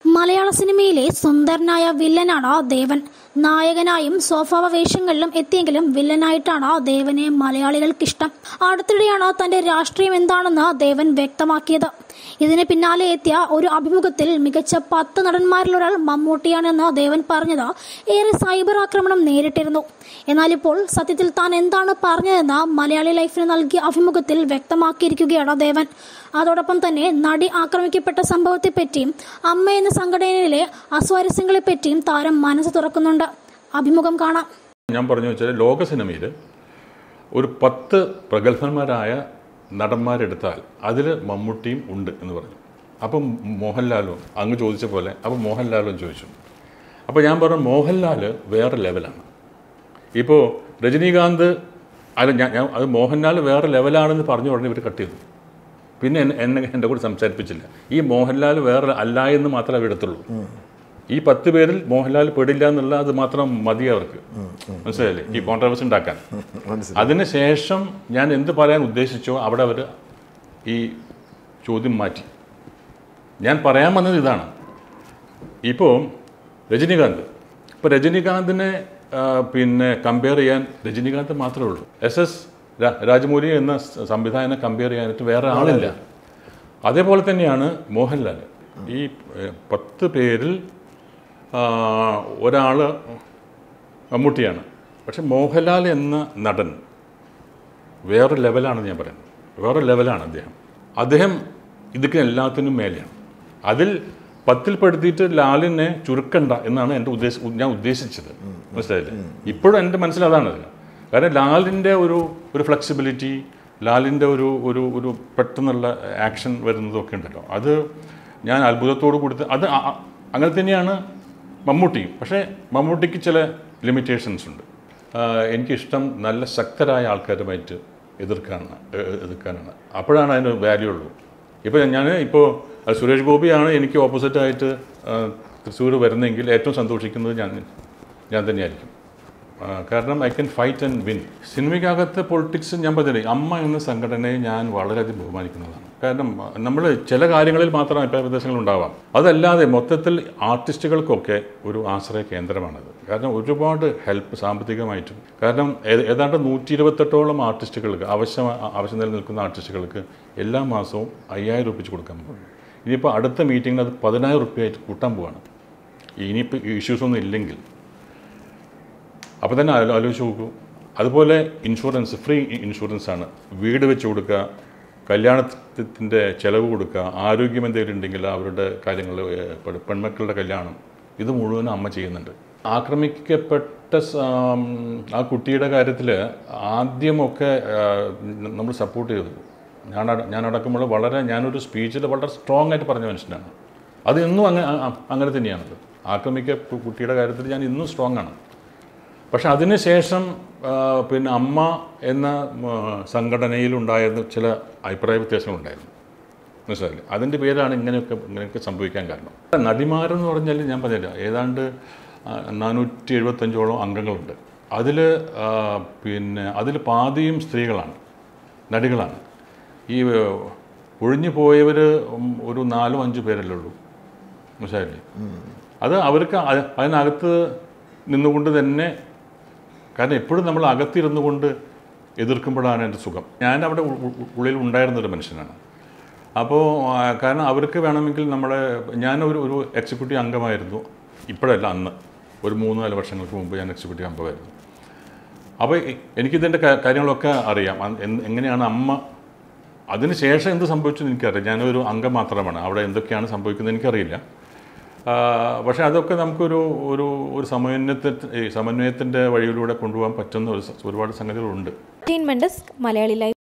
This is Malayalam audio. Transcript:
മലയാള സിനിമയിലെ സുന്ദരനായ വില്ലനാണ് ദേവൻ നായകനായും സ്വഭാവ വേഷങ്ങളിലും എത്തിയെങ്കിലും വില്ലനായിട്ടാണ് ദേവനെ മലയാളികൾക്കിഷ്ടം അടുത്തിടെയാണ് തന്റെ രാഷ്ട്രീയം എന്താണെന്ന് ദേവൻ വ്യക്തമാക്കിയത് ഇതിന് പിന്നാലെ എത്തിയ ഒരു അഭിമുഖത്തിൽ മികച്ച പത്ത് നടന്മാരിലൊരാൾ മമ്മൂട്ടിയാണെന്ന് ദേവൻ പറഞ്ഞത് ഏറെ സൈബർ ആക്രമണം നേരിട്ടിരുന്നു എന്നാൽ ഇപ്പോൾ സത്യത്തിൽ താൻ എന്താണ് പറഞ്ഞതെന്ന് മലയാളി ലൈഫിന് നൽകിയ അഭിമുഖത്തിൽ വ്യക്തമാക്കിയിരിക്കുകയാണ് ദേവൻ അതോടൊപ്പം തന്നെ നടി ആക്രമിക്കപ്പെട്ട സംഭവത്തെപ്പറ്റിയും അമ്മ എന്ന സംഘടനയിലെ അസ്വാരസ്യങ്ങളെപ്പറ്റിയും താരം മനസ്സ് തുറക്കുന്നുണ്ട് അഭിമുഖം കാണാം ഞാൻ പറഞ്ഞു വെച്ചാൽ ലോക സിനിമയിൽ ഒരു പത്ത് പ്രഗത്ഭന്മാരായ നടന്മാരെടുത്താൽ അതിൽ മമ്മൂട്ടിയും ഉണ്ട് എന്ന് പറഞ്ഞു അപ്പം മോഹൻലാലും അങ്ങ് ചോദിച്ച പോലെ അപ്പം മോഹൻലാലും ചോദിച്ചു അപ്പോൾ ഞാൻ പറഞ്ഞു മോഹൻലാൽ വേറെ ലെവലാണ് ഇപ്പോൾ രജനീകാന്ത് അല്ല ഞാൻ ഞാൻ അത് മോഹൻലാൽ വേറെ ലെവലാണെന്ന് പറഞ്ഞ ഉടനെ ഇവർ കട്ട് ചെയ്തു പിന്നെ എന്നെ എന്നെ എൻ്റെ കൂടെ സംസാരിപ്പിച്ചില്ല ഈ മോഹൻലാൽ വേറെ അല്ല എന്ന് മാത്രമേ എടുത്തുള്ളൂ ഈ പത്ത് പേരിൽ മോഹൻലാൽ പെടില്ല എന്നുള്ള അത് മാത്രം മതി അവർക്ക് മനസ്സിലായില്ലേ ഈ കോൺട്രവേഴ്സ് ഉണ്ടാക്കാൻ മനസ്സിലായി അതിനുശേഷം ഞാൻ എന്ത് പറയാൻ ഉദ്ദേശിച്ചോ അവിടെ അവർ ഈ ചോദ്യം മാറ്റി ഞാൻ പറയാൻ വന്നത് ഇതാണ് ഇപ്പോൾ രജനീകാന്ത് ഇപ്പോൾ രജനീകാന്തിനെ ആ, പിന്നെ കമ്പയർ ചെയ്യാൻ രജനീകാന്ത് മാത്രമേ ഉള്ളൂ എസ് എസ് രാജമൗലി എന്ന സ- സംവിധായകനെ കമ്പയർ ചെയ്യാനായിട്ട് വേറെ ആളില്ല അതേപോലെ തന്നെയാണ് മോഹൻലാൽ ഈ ഏ, പത്ത് പേരിൽ ഒരാൾ മമ്മൂട്ടിയാണ് പക്ഷെ മോഹൻലാൽ എന്ന നടൻ വേറെ ലെവലാണെന്ന് ഞാൻ പറയുന്നത് വേറെ ലെവലാണ് അദ്ദേഹം അദ്ദേഹം ഇതൊക്കെ എല്ലാത്തിനും മേലെയാണ് അതിൽ പത്തിൽപ്പെടുത്തിയിട്ട് ലാലിനെ ചുരുക്കണ്ട എന്നാണ് എൻ്റെ ഉദ്ദേശ ഞാൻ ഉദ്ദേശിച്ചത് മനസ്സിലായില്ലേ ഇപ്പോഴും എൻ്റെ മനസ്സിൽ അതാണ് കാരണം ലാലിൻ്റെ ഒരു ഒരു ഫ്ലെക്സിബിലിറ്റി ലാലിൻ്റെ ഒരു ഒരു ഒരു പെട്ടെന്നുള്ള ആക്ഷൻ വരുന്നതൊക്കെ ഉണ്ടല്ലോ അത് ഞാൻ അത്ഭുതത്തോട് കൊടുത്ത് അത് അ- അ- അങ്ങനെ തന്നെയാണ് മമ്മൂട്ടിയും പക്ഷേ മമ്മൂട്ടിക്ക് ചില ലിമിറ്റേഷൻസ് ഉണ്ട് ആഹ് എനിക്കിഷ്ടം നല്ല ശക്തരായ ആൾക്കാരുമായിട്ട് എതിർക്കാനാണ് എ- എതിർക്കാനാണ് അപ്പോഴാണ് അതിന് വാല്യൂ ഉള്ളൂ ഇപ്പോൾ ഞാൻ ഇപ്പോൾ സുരേഷ് ഗോപിയാണ് എനിക്ക് ഓപ്പോസിറ്റായിട്ട് തൃശ്ശൂർ വരുന്നതെങ്കിൽ ഏറ്റവും സന്തോഷിക്കുന്നത് ഞാൻ ഞാൻ തന്നെയായിരിക്കും ആ, കാരണം I can fight and win സിനിമയ്ക്കകത്ത് പൊളിറ്റിക്സ് ഞാൻ പറഞ്ഞില്ലേ അമ്മ എന്ന സംഘടനയെ ഞാൻ വളരെയധികം ബഹുമാനിക്കുന്നതാണ് കാരണം നമ്മൾ ചില കാര്യങ്ങളിൽ മാത്രം അഭിപ്രായ വ്യത്യാസങ്ങൾ ഉണ്ടാവാം അതല്ലാതെ മൊത്തത്തിൽ ആർട്ടിസ്റ്റുകൾക്കൊക്കെ ഒരു ആശ്രയ കേന്ദ്രമാണത് കാരണം ഒരുപാട് ഹെൽപ്പ് സാമ്പത്തികമായിട്ടും കാരണം ഏ- ഏതാണ്ട് നൂറ്റി ഇരുപത്തെട്ടോളം ആർട്ടിസ്റ്റുകൾക്ക് ആവശ്യം ആവശ്യം നിലനിൽക്കുന്ന ആർട്ടിസ്റ്റുകൾക്ക് എല്ലാ മാസവും അയ്യായിരം രൂപ വെച്ച് കൊടുക്കാൻ പോകും ഇനിയിപ്പോൾ അടുത്ത മീറ്റിങ്ങിൽ അത് പതിനായിരം റുപ്യയായിട്ട് കൂട്ടാൻ പോവാണ് ഇനിയിപ്പോൾ ഇഷ്യൂസ് ഒന്നും ഇല്ലെങ്കിൽ അപ്പോൾ തന്നെ ആലോ- ആലോചിച്ച് നോക്കൂ അതുപോലെ ഇൻഷുറൻസ് ഫ്രീ ഇൻഷുറൻസ് ആണ് വീട് വെച്ച് കൊടുക്കുക കല്യാണത്തിൻ്റെ ചിലവ് കൊടുക്കുക ആരോഗ്യം എന്തെങ്കിലും ഉണ്ടെങ്കിൽ അവരുടെ കാര്യങ്ങൾ ഏഹ്, പെ- പെൺമക്കളുടെ കല്യാണം ഇത് മുഴുവനും അമ്മ ചെയ്യുന്നുണ്ട് ആക്രമിക്കപ്പെട്ട സ- ആം, ആ കുട്ടിയുടെ കാര്യത്തിൽ ആദ്യമൊക്കെ നമ്മൾ സപ്പോർട്ട് ചെയ്തു ഞാൻ അട- ഞാൻ അടക്കമുള്ള വളരെ ഞാനൊരു സ്പീച്ചിൽ വളരെ സ്ട്രോങ് ആയിട്ട് പറഞ്ഞ മനുഷ്യനാണ് അത് ഇന്നും അങ്ങനെ അങ്ങനെ തന്നെയാണത് ആക്രമിക്ക കുട്ടിയുടെ കാര്യത്തിൽ ഞാൻ ഇന്നും സ്ട്രോങ് ആണ് പക്ഷെ അതിനുശേഷം ആ, പിന്നെ അമ്മ എന്ന ആ, സംഘടനയിലുണ്ടായിരുന്ന ചില അഭിപ്രായ വ്യത്യാസങ്ങളുണ്ടായിരുന്നു മനസ്സിലായില്ലേ അതിൻ്റെ പേരാണ് ഇങ്ങനെയൊക്കെ ഇങ്ങനെയൊക്കെ സംഭവിക്കാൻ കാരണം നടിമാരെന്ന് പറഞ്ഞാൽ ഞാൻ പറഞ്ഞില്ല ഏതാണ്ട് ആ, നാനൂറ്റി എഴുപത്തഞ്ചോളം അംഗങ്ങളുണ്ട് അതിൽ പിന്നെ അതിൽ പാതിയും സ്ത്രീകളാണ് നടികളാണ് ഈ ഒഴിഞ്ഞു പോയവർ ഒരു നാലോ അഞ്ച് പേരല്ലേ ഉള്ളൂ മനസ്സിലായില്ലേ അത് അവർക്ക് അ- അതിനകത്ത് നിന്നുകൊണ്ട് തന്നെ കാരണം എപ്പോഴും നമ്മൾ അകത്തിരുന്നു കൊണ്ട് എതിർക്കുമ്പോഴാണ് എൻ്റെ സുഖം ഞാൻ അവിടെ ഉ- ഉ- ഉള്ളിൽ ഉണ്ടായിരുന്നൊരു മനുഷ്യനാണ് അപ്പോൾ ആ, കാരണം അവർക്ക് വേണമെങ്കിൽ നമ്മളെ ഞാനൊരു ഒരു എക്സിക്യൂട്ടീവ് അംഗമായിരുന്നു ഇപ്പോഴല്ല അന്ന് ഒരു മൂന്ന് നാല് വർഷങ്ങൾക്ക് മുമ്പ് ഞാൻ എക്സിക്യൂട്ടീവ് അംഗമായിരുന്നു അപ്പോൾ എ- എനിക്കിതിൻ്റെ കാ- കാര്യങ്ങളൊക്കെ അറിയാം അ- എന്ത്- എങ്ങനെയാണ് അമ്മ അതിന് ശേഷം എന്ത് സംഭവിച്ചു എന്ന് എനിക്കറിയാം ഞാനൊരു അംഗം മാത്രമാണ് അവിടെ എന്തൊക്കെയാണ് സംഭവിക്കുന്നത് എനിക്കറിയില്ല ആ, പക്ഷേ അതൊക്കെ നമുക്കൊരു ഒരു ഒരു സമന്വയത്തിൽ സമന്വയത്തിൻ്റെ വഴിയിലൂടെ കൊണ്ടുപോകാൻ പറ്റുന്ന ഒരു സ- ഒരുപാട് സംഗതികളുണ്ട് entertainment desk മലയാളി ലൈഫ്